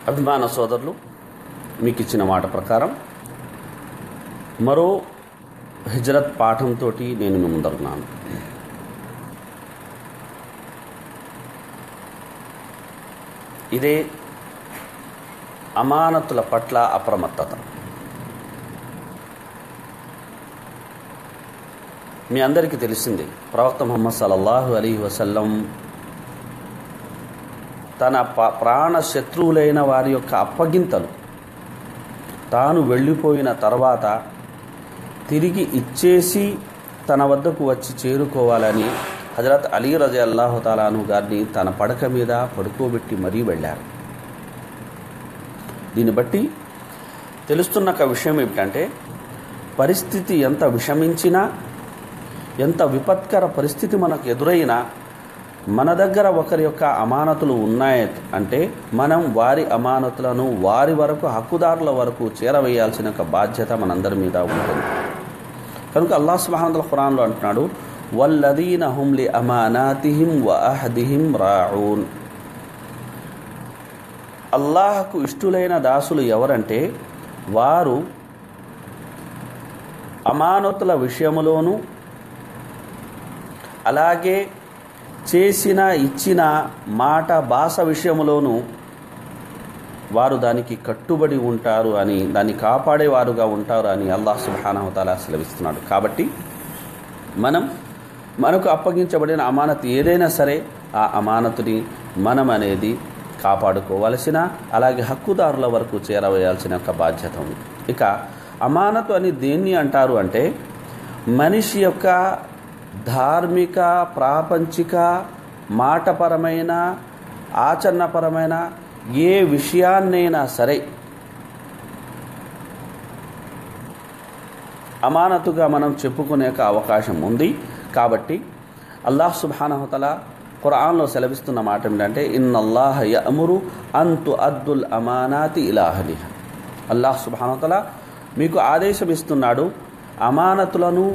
అభిమాన సోదరులు మీకు ఇచ్చిన మాట ప్రకారం మరో హిజ్రత్ పాఠంతో నేను మీ ముందరున్నాను ఇదే అమానతుల పట్ల అప్రమత్తత మీ అందరికీ తెలిసింది ప్రవక్త ముహమ్మద్ సల్లల్లాహు అలీ వసల్లం తన ప- ప్రాణ శత్రువులైన వారి యొక్క అప్పగింతలు తాను వెళ్ళిపోయిన తర్వాత తిరిగి ఇచ్చేసి తన వద్దకు వచ్చి చేరుకోవాలని హజరత్ అలీ రజ అల్లాహు తాలాను గారిని తన పడక మీద పడుకోబెట్టి మరీ వెళ్ళారు దీన్ని బట్టి తెలుస్తున్న ఒక విషయం ఏమిటంటే పరిస్థితి ఎంత విషమించినా ఎంత విపత్కర పరిస్థితి మనకు ఎదురైనా మన దగ్గర ఒకరి యొక్క అమానతులు ఉన్నాయి అంటే మనం వారి అమానతులను వారి వరకు హక్కుదారుల వరకు చేరవేయాల్సిన ఒక బాధ్యత మనందరి మీద ఉంటుంది కనుక అల్లాహ్ సుబ్హానహు ఖురాన్లో అంటున్నాడు వల్లదీన హుమ్ లి అమానాతిహిం వ అహదిహిం రాఊన్ అల్లాహకు ఇష్టులైన దాసులు ఎవరంటే వారు అమానతుల విషయములోను అలాగే చేసిన ఇచ్చిన మాట భాష విషయములోను వారు దానికి కట్టుబడి ఉంటారు అని దాన్ని కాపాడేవారుగా ఉంటారు అని అల్లాహ్ సుబానవతాల సెలవిస్తున్నాడు కాబట్టి మనం మనకు అప్పగించబడిన అమానత్ ఏదైనా సరే ఆ అమానతుని మనం అనేది కాపాడుకోవలసిన అలాగే హక్కుదారుల వరకు చేరవేయాల్సిన ఒక బాధ్యత ఉంది ఇక అమానతు అని దేన్ని అంటారు అంటే మనిషి యొక్క ధార్మిక ప్రాపంచిక మాటపరమైన ఆచరణపరమైన ఏ విషయాన్నైనా సరే అమానతుగా మనం చెప్పుకునే ఒక అవకాశం ఉంది కాబట్టి అల్లాహ్ సుబానహతల ఖురాన్లో సెలవిస్తున్న మాట ఏంటంటే ఇన్ అల్లాహ్ యమురు అంతు అద్దుల్ అమానాతి ఇలాహలి అల్లాహ్ సుబానతల మీకు ఆదేశం ఇస్తున్నాడు అమానతులను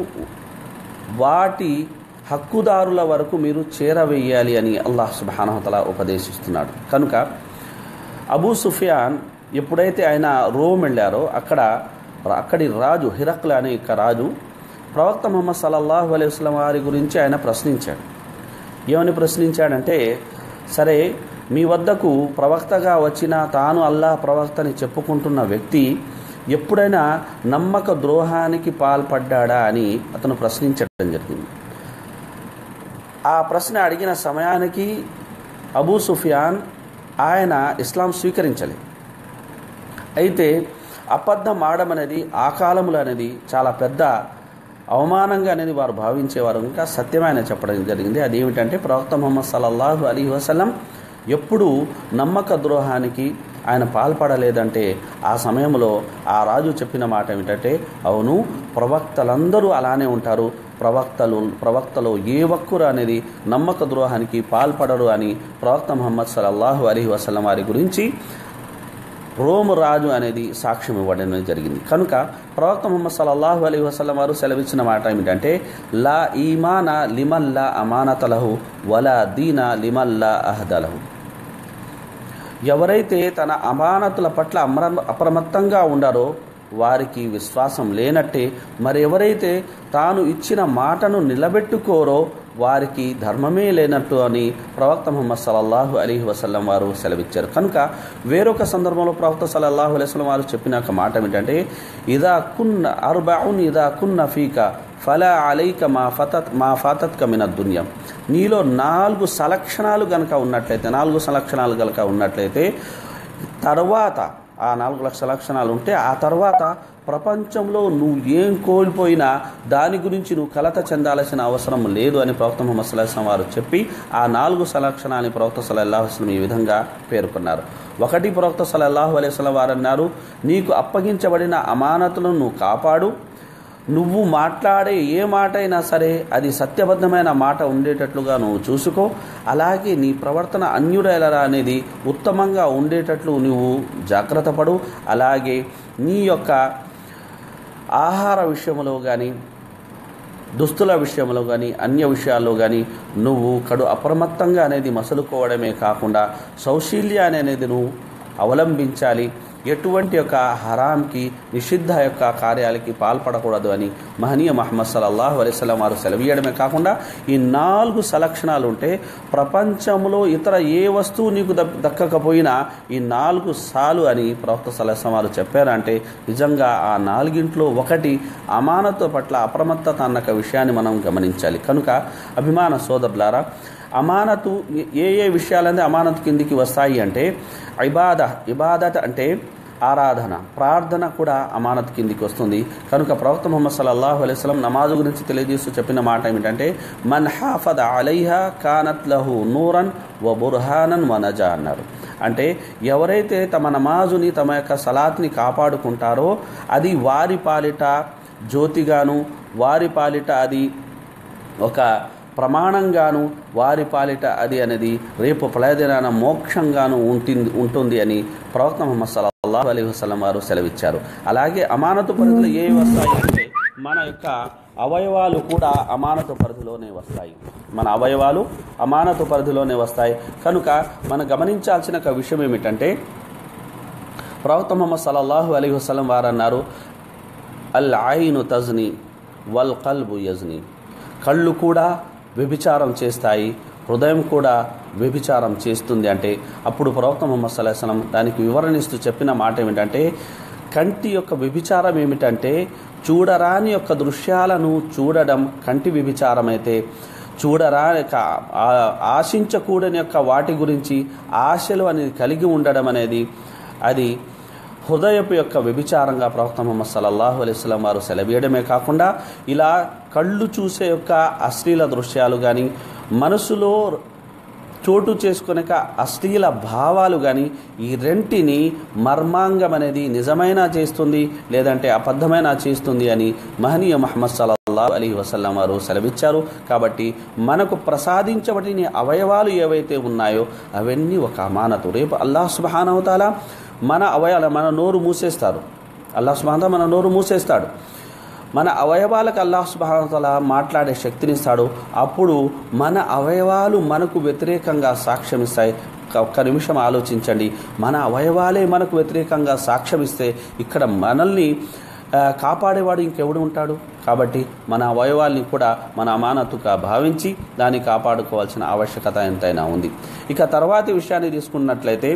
వాటి హక్కుదారుల వరకు మీరు చేరవేయాలి అని అల్లాహ్ సుబానహతల ఉపదేశిస్తున్నాడు కనుక అబూ సుఫియాన్ ఎప్పుడైతే ఆయన రోమ్ వెళ్ళారో అక్కడ అక్కడి రాజు హిరక్ల అనే యొక్క రాజు ప్రవక్త ముహమ్మద్ సల్లల్లాహు అలైహి వసల్లం వారి గురించి ఆయన ప్రశ్నించాడు ఏమని ప్రశ్నించాడంటే సరే మీ వద్దకు ప్రవక్తగా వచ్చిన తాను అల్లాహ్ ప్రవక్తని చెప్పుకుంటున్న వ్యక్తి ఎప్పుడైనా నమ్మక ద్రోహానికి పాల్పడ్డాడా అని అతను ప్రశ్నించడం జరిగింది ఆ ప్రశ్న అడిగిన సమయానికి అబూ సుఫియాన్ ఆయన ఇస్లాం స్వీకరించలేదు అయితే అబద్ధం ఆడడం అనేది ఆ కాలములు అనేది చాలా పెద్ద అవమానంగా అనేది వారు భావించేవారు ఇంకా సత్యమైన చెప్పడం జరిగింది అది ఏమిటంటే ప్రవక్త ముహమ్మద్ సల్లల్లాహు అలీ వసలం ఎప్పుడు నమ్మక ద్రోహానికి ఆయన పాల్పడలేదంటే ఆ సమయంలో ఆ రాజు చెప్పిన మాట ఏమిటంటే అవును ప్రవక్తలందరూ అలానే ఉంటారు ప్రవక్తలు ప్రవక్తలో ఏ ఒక్కరు అనేది నమ్మక ద్రోహానికి పాల్పడరు అని ప్రవక్త ముహమ్మద్ సల్లల్లాహు అలీ వసలం వారి గురించి రోము రాజు అనేది సాక్ష్యం ఇవ్వడం జరిగింది కనుక ప్రవక్త ముహమ్మద్ సల్లల్లాహు అలీ వసలం వారు సెలవిచ్చిన మాట ఏమిటంటే లా ఈమాన లిమల్లా అమానతలహు వలా దీన లిమల్లా అహదలహు ఎవరైతే తన అమానతుల పట్ల అమర అప్రమత్తంగా ఉండారో వారికి విశ్వాసం లేనట్టే మరి ఎవరైతే తాను ఇచ్చిన మాటను నిలబెట్టుకోరో వారికి ధర్మమే లేనట్టు అని ప్రవక్త ముహమ్మద్ సల్లల్లాహు అలీహి వసల్లం వారు సెలవిచ్చారు కనుక వేరొక సందర్భంలో ప్రవక్త సల్లల్లాహు అలైహి వసల్లం వారు చెప్పిన ఒక మాట ఏమిటంటే ఇదా కున్న అర్బాఉన్ ఇదా కున్న ఫీక ఫలా అలైక మా ఫతత్ మా ఫాతత్ కమిన దున్యం నీలో నాలుగు సలక్షణాలు గనక ఉన్నట్లయితే నాలుగు సలక్షణాలు గనక ఉన్నట్లయితే తర్వాత ఆ నాలుగు లక్షల లక్షణాలు ఉంటే ఆ తర్వాత ప్రపంచంలో నువ్వు ఏం కోల్పోయినా దాని గురించి నువ్వు కలత చెందాల్సిన అవసరం లేదు అని ప్రవక్త ముహమ్మద్ సల్లాహం వారు చెప్పి ఆ నాలుగు సలక్షణాలని ప్రవక్త సలల్లాహు వసలం ఈ విధంగా పేర్కొన్నారు ఒకటి ప్రవక్త సలల్లాహు అలైహి వసలం వారు అన్నారు నీకు అప్పగించబడిన అమానతులను నువ్వు కాపాడు నువ్వు మాట్లాడే ఏ మాట అయినా సరే అది సత్యబద్ధమైన మాట ఉండేటట్లుగా నువ్వు చూసుకో అలాగే నీ ప్రవర్తన అన్యుడెలరా అనేది ఉత్తమంగా ఉండేటట్లు నువ్వు జాగ్రత్త పడు అలాగే నీ యొక్క ఆహార విషయంలో కానీ దుస్తుల విషయంలో కానీ అన్య విషయాల్లో కానీ నువ్వు కడు అప్రమత్తంగా అనేది మసలుకోవడమే కాకుండా సౌశీల్యాన్ని అనేది నువ్వు అవలంబించాలి ఎటువంటి యొక్క హరాంకి నిషిద్ధ యొక్క కార్యాలకి పాల్పడకూడదు అని మహనీయ మహమ్మద్ సల్లల్లాహు అలైస్లం వారు సెలవీయడమే కాకుండా ఈ నాలుగు సలక్షణాలు ఉంటే ప్రపంచంలో ఇతర ఏ వస్తువు నీకు దక్- దక్కకపోయినా ఈ నాలుగు సాలు అని ప్రవక్త సలహం వారు చెప్పారంటే నిజంగా ఆ నాలుగింట్లో ఒకటి అమానతు పట్ల అప్రమత్తత అన్న ఒక విషయాన్ని మనం గమనించాలి కనుక అభిమాన సోదరులారా అమానతు ఏ ఏ విషయాలనే అమానతు కిందికి వస్తాయి అంటే ఇబాద ఇబాదత్ అంటే ఆరాధన ప్రార్థన కూడా అమానత్ కిందికి వస్తుంది కనుక ప్రవక్త ముహమ్మద్ సల్లల్లాహు అలైహి వసల్లం నమాజు గురించి తెలియజేస్తూ చెప్పిన మాట ఏమిటంటే మన్ హాఫద్ అలైహా కానత్ లహు నూరన్ వ బుర్హానన్ వ నజా అన్నారు అంటే ఎవరైతే తమ నమాజుని తమ యొక్క సలాత్ని కాపాడుకుంటారో అది వారి పాలిట జ్యోతిగాను వారి పాలిట అది ఒక ప్రమాణంగాను వారి పాలిట అది అనేది రేపు ప్రళయదినాన మోక్షంగాను ఉంటుంది ఉంటుంది అని ప్రవక్త ముహమ్మద్ సల్లల్లాహు అలైహి వసల్లం వారు సెలవిచ్చారు అలాగే అమానతు పరిధిలో ఏ వస్తాయి అంటే మన యొక్క అవయవాలు కూడా అమానతు పరిధిలోనే వస్తాయి మన అవయవాలు అమానతు పరిధిలోనే వస్తాయి కనుక మనం గమనించాల్సిన ఒక విషయం ఏమిటంటే ప్రవక్త ముహమ్మద్ సల్లల్లాహు అలైహి వసల్లం వారు అన్నారు అల్ ఐను తజ్ని వల్ కల్బు యజ్ని కళ్ళు కూడా వ్యభిచారం చేస్తాయి హృదయం కూడా వ్యభిచారం చేస్తుంది అంటే అప్పుడు ప్రవక్త ముహమ్మద్ సల్లాహం దానికి వివరణిస్తూ చెప్పిన మాట ఏమిటంటే కంటి యొక్క వ్యభిచారం ఏమిటంటే చూడరాని యొక్క దృశ్యాలను చూడడం కంటి వ్యభిచారం అయితే చూడరా క- ఆ- ఆశించకూడని యొక్క వాటి గురించి ఆశలు అనేది కలిగి ఉండడం అనేది అది హృదయపు యొక్క వ్యభిచారంగా ప్రవక్త ముహమ్మద్ సల్లల్లాహు అలైస్లం వారు సెలవీయడమే కాకుండా ఇలా కళ్ళు చూసే యొక్క అశ్లీల దృశ్యాలు కానీ మనసులో చోటు చేసుకునేక అశ్లీల భావాలు కానీ ఈ రెంటిని మర్మాంగం అనేది నిజమైన చేస్తుంది లేదంటే అబద్ధమైన చేస్తుంది అని మహనీయ మహమ్మద్ సల్లల్లాహు అలీ వసల్లం వారు సెలవిచ్చారు కాబట్టి మనకు ప్రసాదించబడిన అవయవాలు ఏవైతే ఉన్నాయో అవన్నీ ఒక అమానతు రేపు అల్లాహ్ సుబానవతాలా మన అవయాల మన నోరు మూసేస్తారు అల్లాహ్ సుబాన మన నోరు మూసేస్తాడు మన అవయవాలకు అల్లాహ్ సుబానతల మాట్లాడే శక్తినిస్తాడు అప్పుడు మన అవయవాలు మనకు వ్యతిరేకంగా సాక్ష్యమిస్తాయి ఒక్క- ఒక్క నిమిషం ఆలోచించండి మన అవయవాలే మనకు వ్యతిరేకంగా సాక్ష్యమిస్తే ఇక్కడ మనల్ని ఆ, కాపాడేవాడు ఇంకెవడు ఉంటాడు కాబట్టి మన అవయవాల్ని కూడా మన అమానతుగా భావించి దాన్ని కాపాడుకోవాల్సిన ఆవశ్యకత ఎంతైనా ఉంది ఇక తర్వాతి విషయాన్ని తీసుకున్నట్లయితే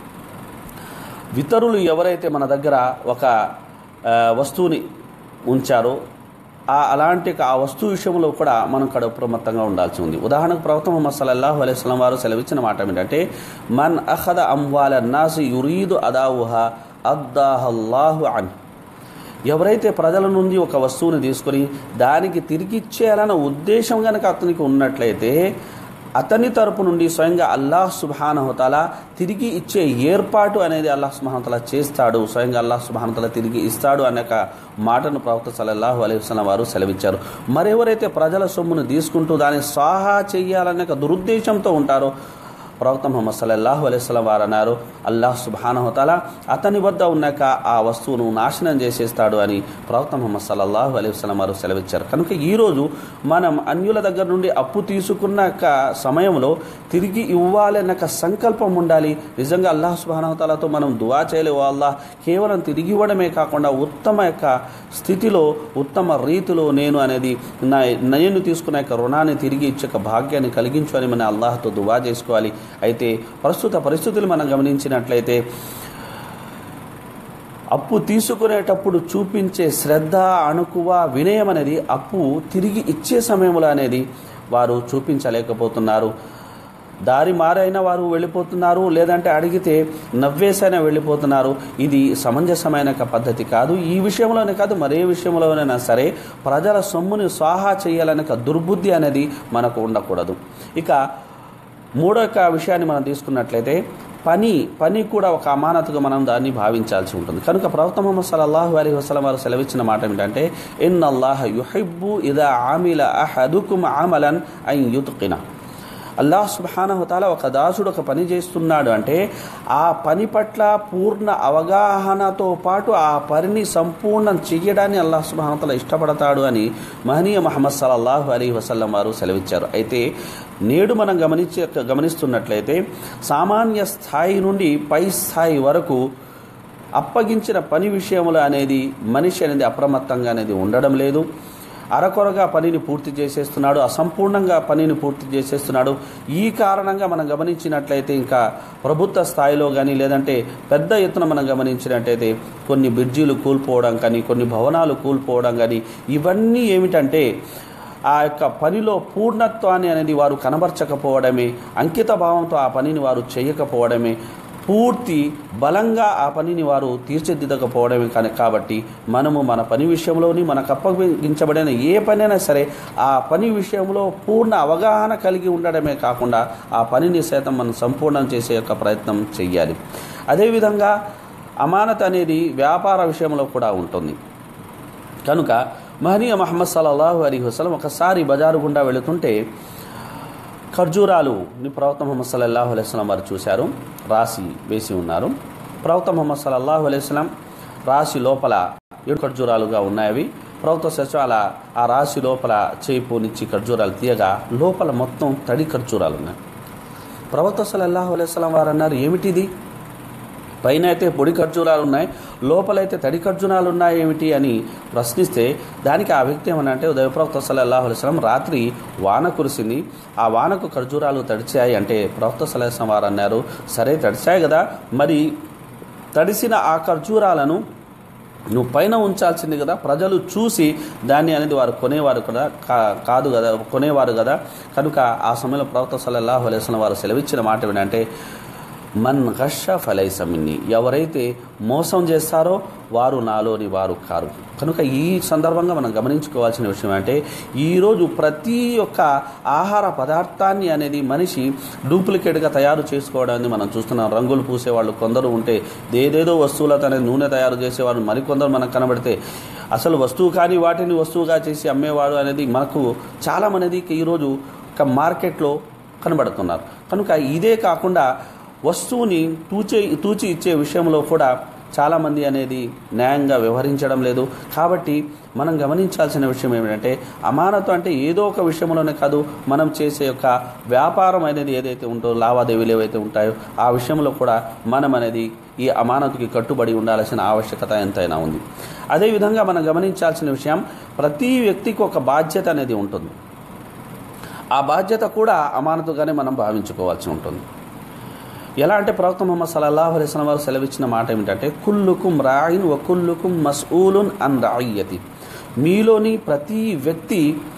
ఇతరులు ఎవరైతే మన దగ్గర ఒక ఆ, వస్తువుని ఉంచారో ఆ అలాంటి ఒక ఆ వస్తువు విషయంలో కూడా మనం కడ ప్రమత్తంగా ఉండాల్సి ఉంది ఉదాహరణకు ప్రవక్త ముహమ్మద్ సల్లల్లాహు అలైహి వసల్లం వారు సెలవిచ్చిన మాట ఏమిటంటే మన్ అఖద అమ్వాల నాసి యురీదు అదావుహా అద్దాహల్లాహు అన్ ఎవరైతే ప్రజల నుండి ఒక వస్తువుని తీసుకొని దానికి తిరిగి ఇచ్చేయాలన్న ఉద్దేశం కనుక అతనికి ఉన్నట్లయితే అతని తరపు నుండి స్వయంగా అల్లాహ్ సుబానహతల తిరిగి ఇచ్చే ఏర్పాటు అనేది అల్లాహ్ సుబానతల చేస్తాడు స్వయంగా అల్లాహ్ సుబానతల తిరిగి ఇస్తాడు అనే ఒక మాటను ప్రవక్త సల్లల్లాహు అలైహి వసల్లం వారు సెలవిచ్చారు మరెవరైతే ప్రజల సొమ్మును తీసుకుంటూ దాన్ని స్వాహా చేయాలనే ఒక దురుద్దేశంతో ఉంటారో ప్రవక్త ముహమ్మద్ సల్లల్లాహు అలైస్లం వారు అన్నారు అల్లాహ్ సుబానహతల అతని వద్ద ఉన్నాక ఆ వస్తువును నాశనం చేసేస్తాడు అని ప్రవక్త ముహమ్మద్ సల్లల్లాహు అలైహి వసల్లం వారు సెలవిచ్చారు కనుక ఈరోజు మనం అన్యుల దగ్గర నుండి అప్పు తీసుకున్నాక సమయంలో తిరిగి ఇవ్వాలన్న ఒక సంకల్పం ఉండాలి నిజంగా అల్లాహ్ సుబానహతలతో మనం దువా చేయలేవు అల్లాహ్ కేవలం తిరిగి ఇవ్వడమే కాకుండా ఉత్తమ యొక్క స్థితిలో ఉత్తమ రీతిలో నేను అనేది నా నేను తీసుకున్న యొక్క రుణాన్ని తిరిగి ఇచ్చే ఒక భాగ్యాన్ని కలిగించు అని మన అల్లాహ్తో దువా చేసుకోవాలి అయితే ప్రస్తుత పరిస్థితులు మనం గమనించినట్లయితే అప్పు తీసుకునేటప్పుడు చూపించే శ్రద్ధ అణుకువ వినయం అనేది అప్పు తిరిగి ఇచ్చే సమయంలో అనేది వారు చూపించలేకపోతున్నారు దారి మారైన వారు వెళ్ళిపోతున్నారు లేదంటే అడిగితే నవ్వేసైనా వెళ్ళిపోతున్నారు ఇది సమంజసమైన ఒక పద్ధతి కాదు ఈ విషయంలోనే కాదు మరే విషయంలోనైనా సరే ప్రజల సొమ్ముని స్వాహా చేయాలనే ఒక దుర్బుద్ధి అనేది మనకు ఉండకూడదు ఇక మూడో యొక్క విషయాన్ని మనం తీసుకున్నట్లయితే పని పని కూడా ఒక అమానతుగా మనం దాన్ని భావించాల్సి ఉంటుంది కనుక ప్రవక్త ముహమ్మద్ సల్లల్లాహు అలైహి వసల్లం వారు సెలవిచ్చిన మాట ఏమిటంటే ఇన్ అల్లాహ యుహిబ్బు ఇదా ఆమిల అహదుకుమ్ అమలన్ అన్ యుత్కిన అల్లాహ్ సుబానహుతాల ఒక దాసుడు ఒక పని చేస్తున్నాడు అంటే ఆ పని పట్ల పూర్ణ అవగాహనతో పాటు ఆ పనిని సంపూర్ణం చెయ్యడాన్ని అల్లాహ్ సుబానతల ఇష్టపడతాడు అని మహనీయ మహమ్మద్ సల్లల్లాహు అలీ వసల్లం వారు సెలవిచ్చారు అయితే నేడు మనం గమనించే గమనిస్తున్నట్లయితే సామాన్య స్థాయి నుండి పై స్థాయి వరకు అప్పగించిన పని విషయంలో అనేది మనిషి అనేది అప్రమత్తంగా అనేది ఉండడం లేదు అరకొరగా పనిని పూర్తి చేసేస్తున్నాడు అసంపూర్ణంగా పనిని పూర్తి చేసేస్తున్నాడు ఈ కారణంగా మనం గమనించినట్లయితే ఇంకా ప్రభుత్వ స్థాయిలో కానీ లేదంటే పెద్ద ఎత్తున మనం గమనించినట్లయితే కొన్ని బ్రిడ్జీలు కూలిపోవడం కానీ కొన్ని భవనాలు కూలిపోవడం కానీ ఇవన్నీ ఏమిటంటే ఆ యొక్క పనిలో పూర్ణత్వాన్ని అనేది వారు కనబరచకపోవడమే అంకిత భావంతో ఆ పనిని వారు చేయకపోవడమే పూర్తి బలంగా ఆ పనిని వారు తీర్చిదిద్దకపోవడమే కానీ కాబట్టి మనము మన పని విషయంలోని మనకు అప్పగించబడిన ఏ పనైనా సరే ఆ పని విషయంలో పూర్ణ అవగాహన కలిగి ఉండడమే కాకుండా ఆ పనిని సైతం మనం సంపూర్ణం చేసే యొక్క ప్రయత్నం చెయ్యాలి అదేవిధంగా అమానత్ అనేది వ్యాపార విషయంలో కూడా ఉంటుంది కనుక మహనీయ మహమ్మద్ సల్లల్లాహు అలీ వసలం ఒకసారి బజారు గుండా వెళుతుంటే ఖర్జూరాలు ని ప్రవక్త ముహమ్మద్ సల్లల్లాహు అలైస్లం వారు చూశారు రాసి వేసి ఉన్నారు ప్రవక్త ముహమ్మద్ సల్లల్లాహు అలైస్లం రాశి లోపల ఏడు ఖర్జూరాలుగా ఉన్నాయి ప్రవక్త సచివాల ఆ రాశి లోపల చేపు నుంచి ఖర్జూరాలు తీయగా లోపల మొత్తం తడి ఖర్జూరాలు ఉన్నాయి ప్రవక్త సల్లల్లాహు అలైస్లం వారు అన్నారు ఏమిటిది పైన అయితే పొడి ఖర్జూరాలు ఉన్నాయి లోపలైతే తడి ఖర్జూరాలు ఉన్నాయి ఏమిటి అని ప్రశ్నిస్తే దానికి ఆ వ్యక్తి ఏమనంటే దైవప్రవక్త సల్లల్లాహు అలైస్లం రాత్రి వాన కురిసింది ఆ వానకు ఖర్జూరాలు తడిచాయి అంటే ప్రవక్త సలహం వారు అన్నారు సరే తడిచాయి కదా మరి తడిసిన ఆ ఖర్జూరాలను నువ్వు పైన ఉంచాల్సింది కదా ప్రజలు చూసి దాన్ని అనేది వారు కొనేవారు కదా కా- కాదు కదా కొనేవారు కదా కనుక ఆ సమయంలో ప్రవక్త సల్లల్లాహు అలైస్లం వారు సెలవిచ్చిన మాట ఏంటంటే మన్ గష ఫలైస మిన్ని ఎవరైతే మోసం చేస్తారో వారు నాలోని వారు కారు కనుక ఈ సందర్భంగా మనం గమనించుకోవాల్సిన విషయం అంటే ఈరోజు ప్రతి ఒక్క ఆహార పదార్థాన్ని అనేది మనిషి డూప్లికేట్గా తయారు చేసుకోవడాన్ని మనం చూస్తున్నాం రంగులు పూసేవాళ్ళు కొందరు ఉంటే ఏదేదో వస్తువులతో అనేది నూనె తయారు చేసేవాళ్ళు మరికొందరు మనకు కనబడితే అసలు వస్తువు కాని వాటిని వస్తువుగా చేసి అమ్మేవాడు అనేది మనకు చాలా మందికి ఈరోజు ఒక మార్కెట్లో కనబడుతున్నారు కనుక ఇదే కాకుండా వస్తువుని తూచే తూచి ఇచ్చే విషయంలో కూడా చాలామంది అనేది న్యాయంగా వ్యవహరించడం లేదు కాబట్టి మనం గమనించాల్సిన విషయం ఏమిటంటే అమానతు అంటే ఏదో ఒక విషయంలోనే కాదు మనం చేసే యొక్క వ్యాపారం అనేది ఏదైతే ఉంటో లావాదేవీలు ఏవైతే ఉంటాయో ఆ విషయంలో కూడా మనం అనేది ఈ అమానతుకి కట్టుబడి ఉండాల్సిన ఆవశ్యకత ఎంతైనా ఉంది అదేవిధంగా మనం గమనించాల్సిన విషయం ప్రతి వ్యక్తికి ఒక బాధ్యత అనేది ఉంటుంది ఆ బాధ్యత కూడా అమానతుగానే మనం భావించుకోవాల్సి ఉంటుంది ఎలా అంటే ప్రవక్త ముహమ్మద్ సల్లల్లాహు అలైహి వసల్లం వారు సెలవిచ్చిన మాట ఏమిటంటే కుల్లుకుం రాయిన్ వ కుల్లుకుం మస్ఊలున్ అన్ రాయియతి మీలోని ప్రతి వ్యక్తి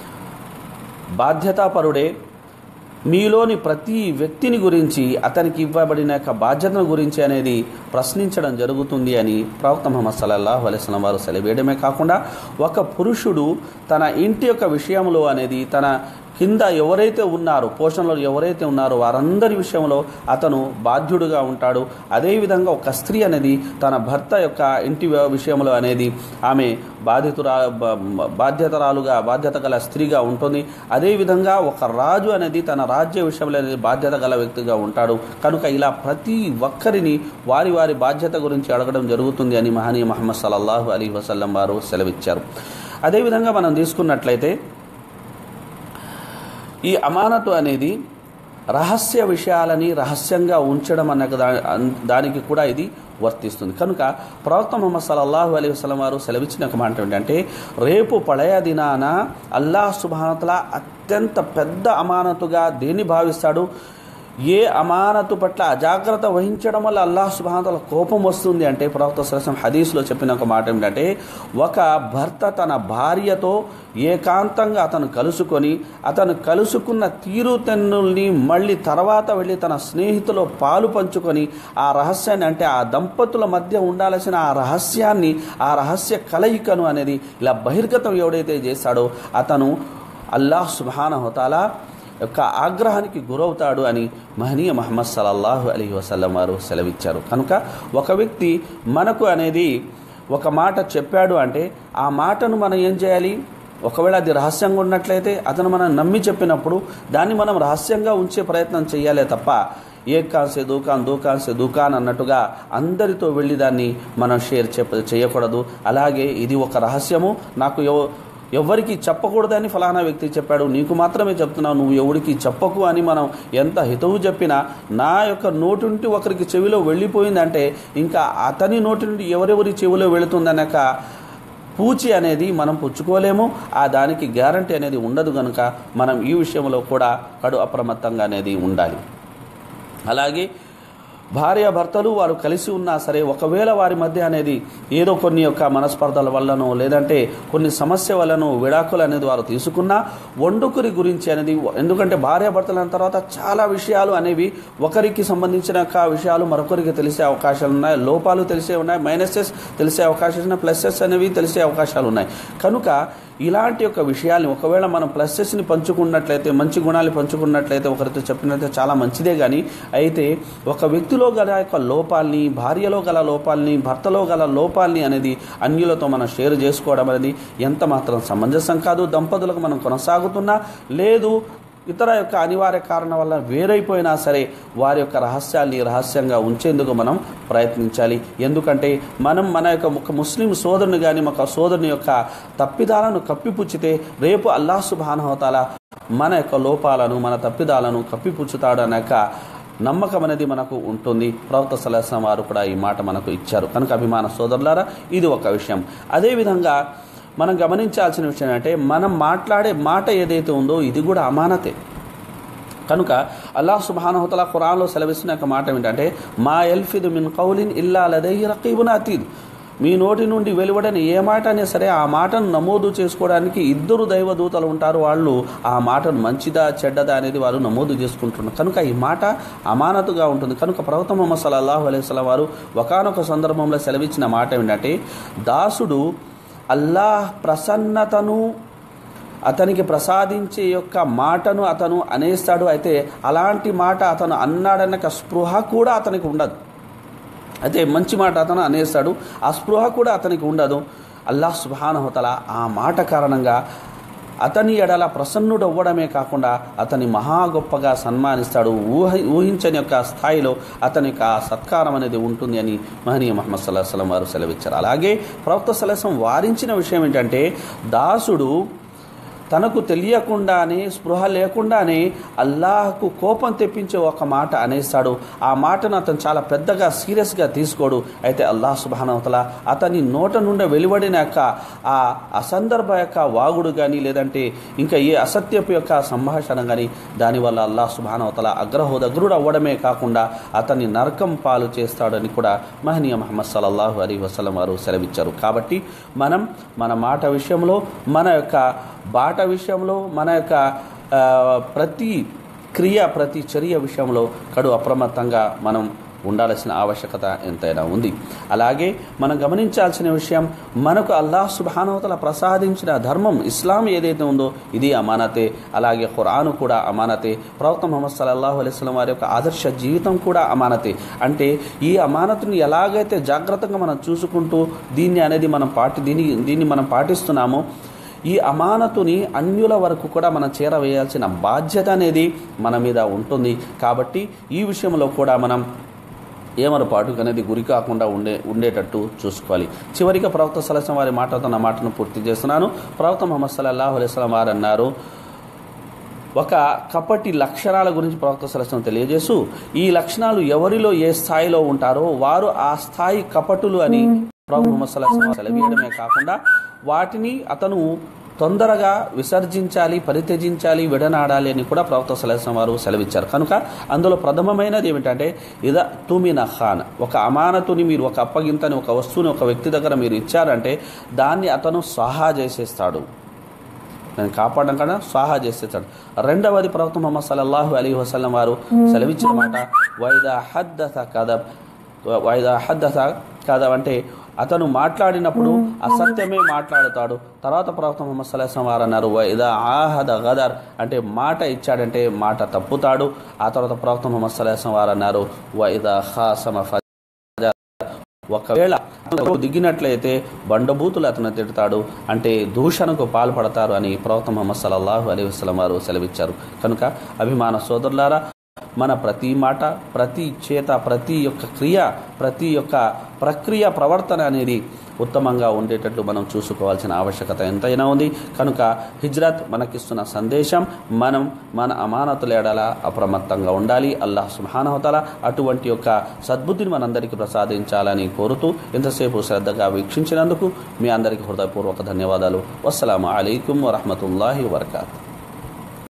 బాధ్యతాపరుడే మీలోని ప్రతి వ్యక్తిని గురించి అతనికి ఇవ్వబడిన యొక్క బాధ్యతను గురించి అనేది ప్రశ్నించడం జరుగుతుంది అని ప్రవక్త ముహమ్మద్ సల్లల్లాహు అలైహి వసల్లం వారు సెలవేయడమే కాకుండా ఒక పురుషుడు తన ఇంటి యొక్క విషయంలో అనేది తన కింద ఎవరైతే ఉన్నారో పోషణలో ఎవరైతే ఉన్నారో వారందరి విషయంలో అతను బాధ్యుడుగా ఉంటాడు అదేవిధంగా ఒక స్త్రీ అనేది తన భర్త యొక్క ఇంటి వ్య- విషయంలో అనేది ఆమె బాధితురా బ- బాధ్యతరాలుగా బాధ్యత గల స్త్రీగా ఉంటుంది అదేవిధంగా ఒక రాజు అనేది తన రాజ్య విషయంలో అనేది బాధ్యత గల వ్యక్తిగా ఉంటాడు కనుక ఇలా ప్రతి ఒక్కరిని వారి వారి బాధ్యత గురించి అడగడం జరుగుతుంది అని మహనీయ మహమ్మద్ సల్లల్లాహు అలీ వసల్లం వారు సెలవిచ్చారు అదేవిధంగా మనం తీసుకున్నట్లయితే ఈ అమానతు అనేది రహస్య విషయాలని రహస్యంగా ఉంచడం అన్న దా- దానికి కూడా ఇది వర్తిస్తుంది కనుక ప్రవక్త ముహమ్మద్ సల్లల్లాహు అలైహి వసల్లం వారు సెలవిచ్చిన ఒక మాట ఏంటంటే రేపు పళయ దినాన అల్లాహ్ సుబానతల అత్యంత పెద్ద అమానతుగా దేన్ని భావిస్తాడు ఏ అమానతు పట్ల అజాగ్రత్త వహించడం వల్ల అల్లాహ్ సుబానతల కోపం వస్తుంది అంటే ప్రవక్త సరసం హదీస్లో చెప్పిన ఒక మాట ఏంటంటే ఒక భర్త తన భార్యతో ఏకాంతంగా అతను కలుసుకొని అతను కలుసుకున్న తీరుతెన్నుల్ని మళ్ళీ తర్వాత వెళ్ళి తన స్నేహితులో పాలు పంచుకొని ఆ రహస్యాన్ని అంటే ఆ దంపతుల మధ్య ఉండాల్సిన ఆ రహస్యాన్ని ఆ రహస్య కలయికను అనేది ఇలా బహిర్గతం ఎవడైతే చేశాడో అతను అల్లాహ్ సుబానహతాలా యొక్క ఆగ్రహానికి గురవుతాడు అని మహనీయ మహమ్మద్ సల్లల్లాహు అలీ వసల్లం వారు సెలవిచ్చారు కనుక ఒక వ్యక్తి మనకు అనేది ఒక మాట చెప్పాడు అంటే ఆ మాటను మనం ఏం చేయాలి ఒకవేళ అది రహస్యంగా ఉన్నట్లయితే అతను మనం నమ్మి చెప్పినప్పుడు దాన్ని మనం రహస్యంగా ఉంచే ప్రయత్నం చేయాలే తప్ప ఏ కాన్సే దూకాన్ దూకాన్సే దూకాన్ అన్నట్టుగా అందరితో వెళ్ళి దాన్ని మనం షేర్ చెప్ప చేయకూడదు అలాగే ఇది ఒక రహస్యము నాకు ఎవ ఎవరికి చెప్పకూడదని ఫలానా వ్యక్తి చెప్పాడు నీకు మాత్రమే చెప్తున్నావు నువ్వు ఎవరికి చెప్పకు అని మనం ఎంత హితవు చెప్పినా నా యొక్క నోటి నుండి ఒకరికి చెవిలో వెళ్ళిపోయిందంటే ఇంకా అతని నోటి నుండి ఎవరెవరి చెవిలో వెళుతుందనక పూచి అనేది మనం పుచ్చుకోలేము ఆ దానికి గ్యారంటీ అనేది ఉండదు కనుక మనం ఈ విషయంలో కూడా కడు అప్రమత్తంగా అనేది ఉండాలి అలాగే భార్య భర్తలు వారు కలిసి ఉన్నా సరే ఒకవేళ వారి మధ్య అనేది ఏదో కొన్ని యొక్క మనస్పర్ధల వల్లనో లేదంటే కొన్ని సమస్య వల్లనో విడాకులు అనేది వారు తీసుకున్నా వండుకురి గురించి అనేది ఎందుకంటే భార్య భర్తలు అన్న తర్వాత చాలా విషయాలు అనేవి ఒకరికి సంబంధించిన యొక్క విషయాలు మరొకరికి తెలిసే అవకాశాలు ఉన్నాయి లోపాలు తెలిసే ఉన్నాయి మైనసెస్ తెలిసే అవకాశాలు ఉన్నాయి ప్లసెస్ అనేవి తెలిసే అవకాశాలు ఉన్నాయి కనుక ఇలాంటి యొక్క విషయాల్ని ఒకవేళ మనం ప్లసెస్ని పంచుకున్నట్లయితే మంచి గుణాలు పంచుకున్నట్లయితే ఒకరితో చెప్పినట్లయితే చాలా మంచిదే కానీ అయితే ఒక వ్యక్తిలో గల యొక్క లోపాల్ని భార్యలో గల లోపాల్ని భర్తలో గల లోపాల్ని అనేది అన్యులతో మనం షేర్ చేసుకోవడం అనేది ఎంత మాత్రం సమంజసం కాదు దంపతులకు మనం కొనసాగుతున్నా లేదు ఇతర యొక్క అనివార్య కారణం వల్ల వేరైపోయినా సరే వారి యొక్క రహస్యాల్ని రహస్యంగా ఉంచేందుకు మనం ప్రయత్నించాలి ఎందుకంటే మనం మన యొక్క ఒక ముస్లిం సోదరుని కానీ ఒక సోదరుని యొక్క తప్పిదాలను కప్పిపుచ్చితే రేపు అల్లాహ్ సుబానహతాల మన యొక్క లోపాలను మన తప్పిదాలను కప్పిపుచ్చుతాడు అనే యొక్క నమ్మకం అనేది మనకు ఉంటుంది ప్రవక్త సలహా వారు కూడా ఈ మాట మనకు ఇచ్చారు కనుక అభిమాన సోదరులారా ఇది ఒక విషయం అదేవిధంగా మనం గమనించాల్సిన విషయం అంటే మనం మాట్లాడే మాట ఏదైతే ఉందో ఇది కూడా అమానతే కనుక అల్లాహ్ సుబానహతల ఖురాన్లో సెలవిస్తున్న ఒక మాట ఏంటంటే మా ఎల్ఫిద్ మిన్ కౌలిన్ ఇల్లా లదహి రకీబున్ అతీద్ మీ నోటి నుండి వెలువడని ఏ మాట అయినా సరే ఆ మాటను నమోదు చేసుకోవడానికి ఇద్దరు దైవదూతలు ఉంటారు వాళ్ళు ఆ మాటను మంచిదా చెడ్డదా అనేది వారు నమోదు చేసుకుంటున్నారు కనుక ఈ మాట అమానతుగా ఉంటుంది కనుక ప్రవక్త ముహమ్మద్ సల్లాహు అలైహి వారు ఒకనొక సందర్భంలో సెలవిచ్చిన మాట ఏంటంటే దాసుడు అల్లాహ్ ప్రసన్నతను అతనికి ప్రసాదించే యొక్క మాటను అతను అనేస్తాడు అయితే అలాంటి మాట అతను అన్నాడన్న స్పృహ కూడా అతనికి ఉండదు అయితే మంచి మాట అతను అనేస్తాడు ఆ స్పృహ కూడా అతనికి ఉండదు అల్లాహ్ సుబానహతల ఆ మాట కారణంగా అతని ఎడల ప్రసన్నుడు అవ్వడమే కాకుండా అతని మహా గొప్పగా సన్మానిస్తాడు ఊహ ఊహించని యొక్క స్థాయిలో అతని యొక్క సత్కారం అనేది ఉంటుంది అని మహనీయ మహమ్మద్ సల్లాహం వారు సెలవిచ్చారు అలాగే ప్రవక్త సలహం వారించిన విషయం ఏంటంటే దాసుడు తనకు తెలియకుండానే స్పృహ లేకుండానే అల్లాహకు కోపం తెప్పించే ఒక మాట అనేస్తాడు ఆ మాటను అతను చాలా పెద్దగా సీరియస్గా తీసుకోడు అయితే అల్లాహ్ సుబానవతల అతని నోట నుండి వెలువడిన యొక్క ఆ అసందర్భ యొక్క వాగుడు కానీ లేదంటే ఇంకా ఏ అసత్యపు యొక్క సంభాషణ కానీ దానివల్ల అల్లాహ్ సుబానవతల అగ్రహోదగ్రుడు అవ్వడమే కాకుండా అతన్ని నరకం పాలు చేస్తాడని కూడా మహనీయ మహమ్మద్ సల్లల్లాహు అలీ వసలం వారు సెలవిచ్చారు కాబట్టి మనం మన మాట విషయంలో మన యొక్క బాట విషయంలో మన యొక్క ఆ, ప్రతి క్రియ ప్రతి చర్య విషయంలో కడు అప్రమత్తంగా మనం ఉండాల్సిన ఆవశ్యకత ఎంతైనా ఉంది అలాగే మనం గమనించాల్సిన విషయం మనకు అల్లాహ్ సుబానవతల ప్రసాదించిన ధర్మం ఇస్లాం ఏదైతే ఉందో ఇది అమానతే అలాగే ఖురాను కూడా అమానతే ప్రవక్త ముహమ్మద్ సల్లల్లాహు అలైస్లం వారి యొక్క ఆదర్శ జీవితం కూడా అమానతే అంటే ఈ అమానతుని ఎలాగైతే జాగ్రత్తగా మనం చూసుకుంటూ దీన్ని అనేది మనం పాటి దీన్ని దీన్ని మనం పాటిస్తున్నామో ఈ అమానతుని అన్యుల వరకు కూడా మనం చేరవేయాల్సిన బాధ్యత అనేది మన మీద ఉంటుంది కాబట్టి ఈ విషయంలో కూడా మనం ఏమరపాటు అనేది గురి కాకుండా ఉండే ఉండేటట్టు చూసుకోవాలి చివరిగా ప్రవక్త సలహం వారి మాటతో నా మాటను పూర్తి చేస్తున్నాను ప్రవక్త ముహమ్మద్ సల్లాహు అలైస్లం వారు అన్నారు ఒక కపటి లక్షణాల గురించి ప్రవక్త సలహం తెలియజేస్తూ ఈ లక్షణాలు ఎవరిలో ఏ స్థాయిలో ఉంటారో వారు ఆ స్థాయి కపటులు అని ప్రవక్త ముహమ్మద్ సల్లాహం సెలవీయడమే కాకుండా వాటిని అతను తొందరగా విసర్జించాలి పరిత్యజించాలి విడనాడాలి అని కూడా ప్రవక్త సలహం వారు సెలవిచ్చారు కనుక అందులో ప్రథమమైనది ఏమిటంటే ఇద తుమిన ఖాన్ ఒక అమానతుని మీరు ఒక అప్పగింతని ఒక వస్తువుని ఒక వ్యక్తి దగ్గర మీరు ఇచ్చారంటే దాన్ని అతను సహా చేసేస్తాడు నేను కాపాడడం కన్నా స్వాహా చేసేస్తాడు రెండవది ప్రవక్త ముహమ్మద్ సల్లల్లాహు అలీ వసల్లం వారు సెలవిచ్చిన మాట వైదా హద్దత కదబ్ వైదా హద్దత కదబ్ అంటే అతను మాట్లాడినప్పుడు అసత్యమే మాట్లాడుతాడు తర్వాత ప్రవక్త ముహమ్మద్ సల్లాహం వారు అన్నారు వైదా ఆహద గదర్ అంటే మాట ఇచ్చాడంటే మాట తప్పుతాడు ఆ తర్వాత ప్రవక్త ముహమ్మద్ సల్లాహం వారు అన్నారు వైదా ఖాసమ ఫ ఒకవేళ అతను దిగినట్లయితే బండబూతులు అతను తిడతాడు అంటే దూషణకు పాల్పడతారు అని ప్రవక్త ముహమ్మద్ సల్లల్లాహు అలీ వసలం వారు సెలవిచ్చారు కనుక అభిమాన సోదరులారా మన ప్రతి మాట ప్రతి చేత ప్రతి యొక్క క్రియ ప్రతి యొక్క ప్రక్రియ ప్రవర్తన అనేది ఉత్తమంగా ఉండేటట్లు మనం చూసుకోవాల్సిన ఆవశ్యకత ఎంతైనా ఉంది కనుక హిజ్రత్ మనకిస్తున్న సందేశం మనం మన అమానతుల ఎడల అప్రమత్తంగా ఉండాలి అల్లాహ్ సుహానహతల అటువంటి యొక్క సద్బుద్ధిని మనందరికీ ప్రసాదించాలని కోరుతూ ఇంతసేపు శ్రద్ధగా వీక్షించినందుకు మీ అందరికీ హృదయపూర్వక ధన్యవాదాలు వస్సలాము అలైకుం వరహమతుల్లాహి వబర్కాతు